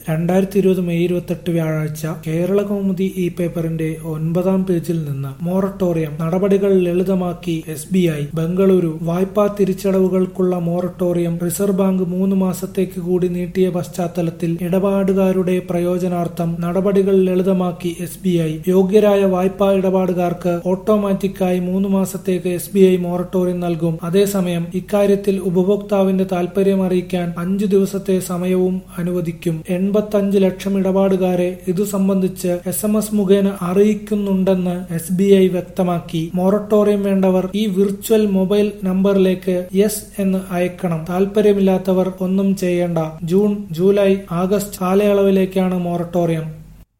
രണ്ടായിരത്തി ഇരുപത് മെയ് ഇരുപത്തെട്ട് വ്യാഴാഴ്ച കേരളകൗമുദി ഇ പേപ്പറിന്റെ ഒൻപതാം പേജിൽ നിന്ന് മൊറട്ടോറിയം നടപടികൾ ലളിതമാക്കി എസ് ബി ഐ ബംഗളൂരു വായ്പാ തിരിച്ചടവുകൾക്കുള്ള മൊറട്ടോറിയം റിസർവ് ബാങ്ക് മൂന്ന് മാസത്തേക്ക് കൂടി നീട്ടിയ പശ്ചാത്തലത്തിൽ ഇടപാടുകാരുടെ പ്രയോജനാർത്ഥം നടപടികൾ ലളിതമാക്കി എസ് ബി ഐ യോഗ്യരായ വായ്പാ ഇടപാടുകാർക്ക് ഓട്ടോമാറ്റിക്കായി മൂന്ന് മാസത്തേക്ക് എസ് ബി ഐ മൊറട്ടോറിയം നൽകും അതേസമയം ഇക്കാര്യത്തിൽ ഉപഭോക്താവിന്റെ താൽപര്യം അറിയിക്കാൻ അഞ്ചു ദിവസത്തെ സമയവും അനുവദിക്കും എൺപത്തഞ്ച് ലക്ഷം ഇടപാടുകാരെ ഇതു സംബന്ധിച്ച് എസ് എം എസ് മുഖേന അറിയിക്കുന്നുണ്ടെന്ന് എസ് ബി ഐ വ്യക്തമാക്കി മൊറട്ടോറിയം വേണ്ടവർ ഈ വിർച്വൽ മൊബൈൽ നമ്പറിലേക്ക് യെസ് എന്ന് അയക്കണം താൽപര്യമില്ലാത്തവർ ഒന്നും ചെയ്യേണ്ട ജൂൺ ജൂലൈ ആഗസ്റ്റ് കാലയളവിലേക്കാണ് മൊറട്ടോറിയം